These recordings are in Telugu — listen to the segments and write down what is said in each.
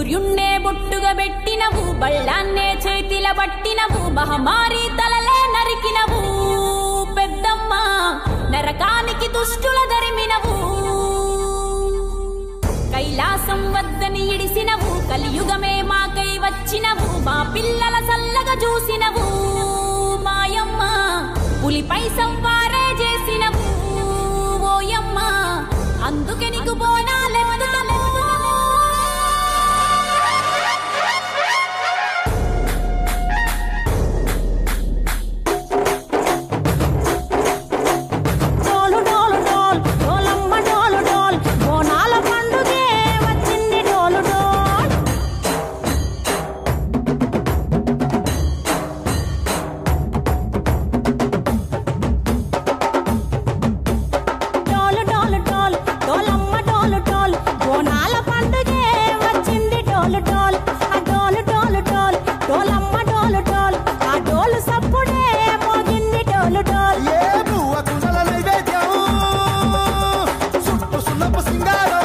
సూర్యున్నే బొట్టుగా పెట్టినవు బళ్ళాన్నే చేతిల పట్టినవు మహమారి తలలే నరికినవు పెద్దమ్మ నరకానికి దుష్టుల దరిమినవు కైలాసం వద్దని ఇడిసినవు కలియుగమే మాకై వచ్చినవు మా పిల్లల సల్లగా చూసినవు మాయమ్మ పులిపై సంవారే చేసినవు ఓయమ్మ అందుకే నీకు బోనాలెత్తుతము డోలు డోలు డోల్ డోలమ్మ డోలు డోల్ బోనాల పండుగే వచ్చింది డోలు డోల్ డోలు డోలు డోల్ డోలమ్మ డోలు డోల్ బోనాల పండుగే వచ్చింది డోలు డోల్ ఆ డోలు డోలు డోల్ డోలమ్మ డోలు డోల్ ఆ డోలు సప్పుడే మోగింది డోలు డోల్ ఏ బువ్వ కుండల నైవేద్యం సుట్టు సున్నపు సింగారం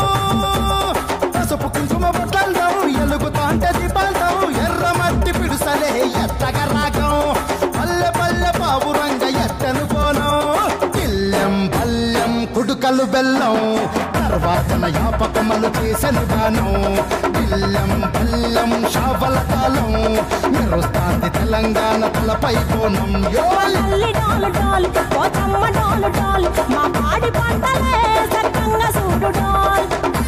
పసుపు కుంకుమ బొట్టందం ఎలుగుతాంటే దీపాంతం ఎర్ర మట్టి పిడుసలే ఎత్తగ రాగం పల్లె పల్లె పావురంగ ఎత్తను కోనం ఇల్లెం పల్లెం కుడుకలు బెల్లం తర్వాతన యాపకమలు చేసెను గానం ఇల్లెం పల్లెం షావల కాలం మెరుస్తాంది తెలంగాణ తలపై కోణం యోల్ తల్లి డోలు డోల్ పోచమ్మ డోలు డోల్ మా పాడి పంటలే సక్కంగా చూడు డోల్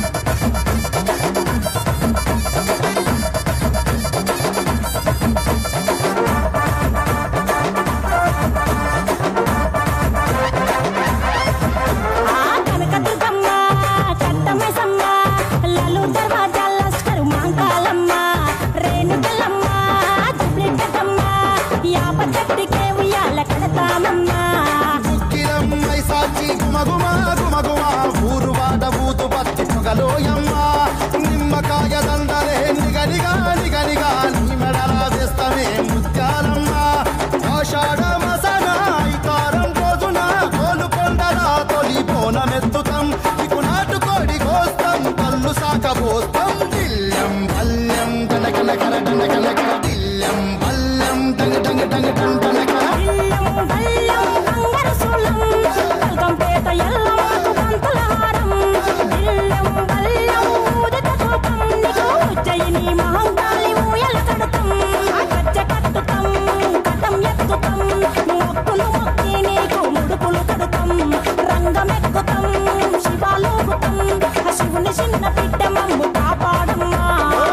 ఆ కనకదుర్గమ్మ కట్టమైసమ్మ లలు దర్వాజా లస్కరు మాంకాలమ్మ రేణుకలమ్మ జుబ్లికమ్మ యాప చెట్టుకే ఉయ్యాల కడతామమ్మ కిరమ్మై సాచి గుమగుమ గుమగుమ ఊరు వాడ బూతు పత్తి పొగలోయమ్మ నిమ్మకాయ దండలే నిగనిగా నిగనిగా నీ మెడల వేస్తమే ముత్యాలమ్మ ఆషాఢ మసన ఐతారం రోజున కోలు కొండల తొలి బోనమెత్తుతాం ఇకు నాటు కోడి కోస్తాం కళ్ళు సాకబోస్తాం దిల్లం పల్లెం గనకన కన గనకన కన దిల్లం పల్లెం డంగ డంగ డంగ డంగ డంగ ఇల్లం బల్లం బంగారు సూలం కల్కంపేట ఎల్లమ్మకు పంతుల హారం ఇల్లం బల్లం ఊదక కోపం నీకు ఉజ్జయిని మహంకాళి ఊయల కడతాం గజ్జ కట్టుతాం కటం ఎత్తుతాం మొక్కులు మొక్కి నీకు ముడుపులు కడుతాం రంగమెక్కుతాం శివాలోగుతాం ఆ శివుని చిన్న బిడ్డ మమ్ము కాపాడమ్మా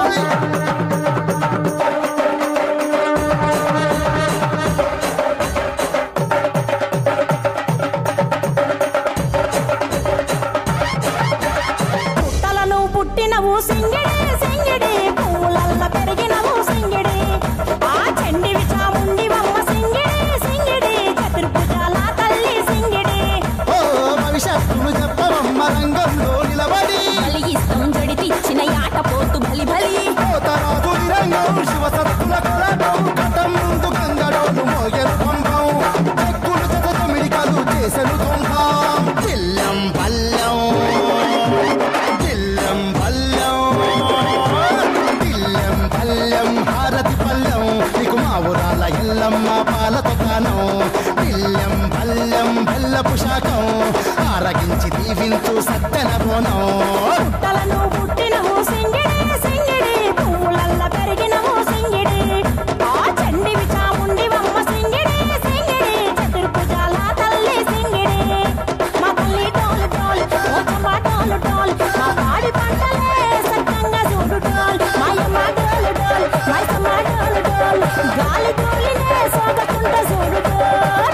పుట్టలను పుట్టినవు సింగిడి సింగిడి పువ్వులల్ల పెరిగినవు సింగిడి ఆ చండివి చాముండివమ్మ సింగిడి సింగిడి చతుర్భుజాల తల్లి సింగిడి ఓ భవిష్యత్తును చెప్పవమ్మ రంగంలో నిలబడి కలిగిస్తాం జడితిచ్చిన యాట పోతు బలి బలి పోతరాజు రంగం శివ సత్తుల కొలటం కటం ముందు గంగడోలు మోగెను పంపం చెక్కులు జత తమిడికలు చేసెను దొంగం జిల్లం పల్లెం జిల్లం పల్లెం జిల్లం పల్లెం హారతి పల్లెం నీకు మా ఊరాల ఎల్లమ్మ పాలతో కానం జిల్లం పల్లెం బెల్లపు శాఖం ఆరగించి దీవించు సత్తెన బోనం పుట్టలను పుట్టినవు సింగిడి సింగిడి పువ్వులల్ల పెరిగినవు సింగిడి ఆ చండివి చాముండివమ్మ సింగిడి సింగిడి చతుర్భుజాల తల్లి సింగిడి మా తల్లి టోలు టోల్ ఓచమ్మ టోలు టోల్ మా పాడి పంటలే సక్కంగా చూడు టోల్ మాయమ్మ టోలు టోల్ మైసమ్మ టోలు టోల్ గాలి తోలినే సోగకుంట చూడు టోల్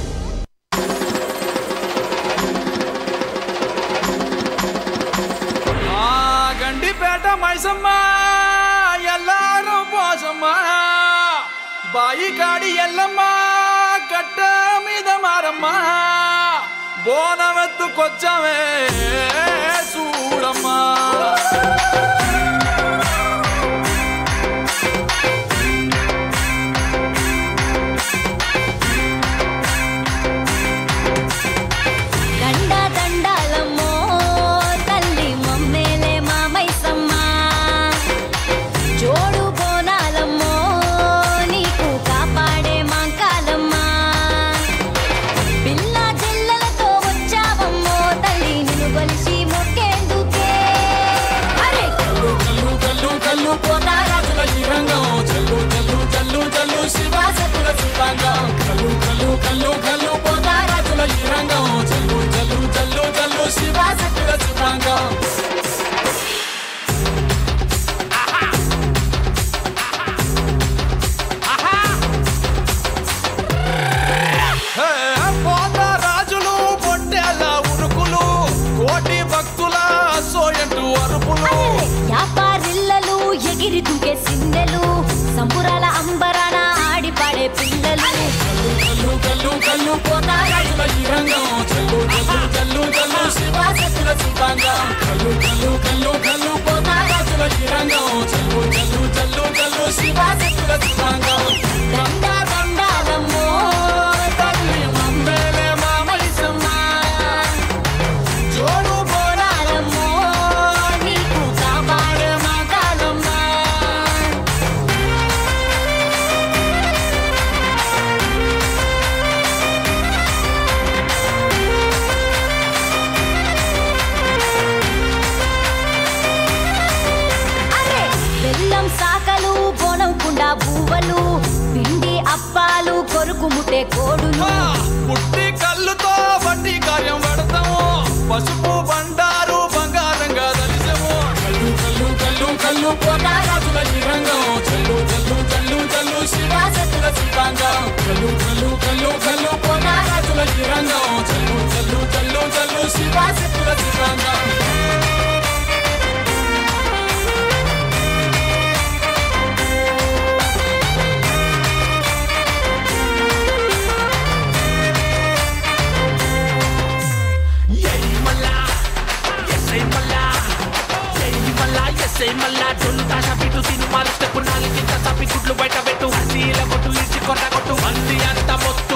ఆ గండిపేట మైసమ్మ ఎల్లారు పోసమ్మ బాయి కాడి ఎల్లమ్మ కట్ట మీద మారమ్మ బోనమెత్తుకొచ్చమే చూడమ్మా దండ దండాలమ్మో తల్లి మమ్మేలే మామైసమ్మ శివాశక్తుల చిత్రాంగం దండా దండాలమ్మో తల్లి మంబేలే మా మైసమ్మ జోడు బోనాలమ్మో నీకు కాపాడే మా కాలమ్మ అరే బెల్లం సాకలు బోనం కుండా బువ్వలు పిండి అప్పాలు కొరుకు ముట్టే కోడులు ఆ, పుట్టి కళ్ళుతో బట్టి కార్యం పడతాము పసుపు బండారు బంగారంగా దలిసము కల్లు కల్లు కల్లు కల్లు పోతారాజుల ఈ రంగం చల్లు చల్లు చల్లు చల్లు శివాశక్తుల చిత్రాంగం కల్లు కల్లు కల్లు కల్లు పోతారాజుల ఈ రంగం చల్లు చల్లు చల్లు చల్లు శివాశక్తుల చిత్రాంగం ఎయ్ మల్లా ఎస్ఐ మల్లా ఎయ్ మల్లా ఎస్ఐ మల్లా డొల్లు తాషా పిటు సినిమాలు స్టెప్ నాలుగింత తప్పి గుడ్లు బయట పెట్టు హసీల కొట్టు ఇచ్చి కొట్ట కొట్టు మంది అంత మొత్తు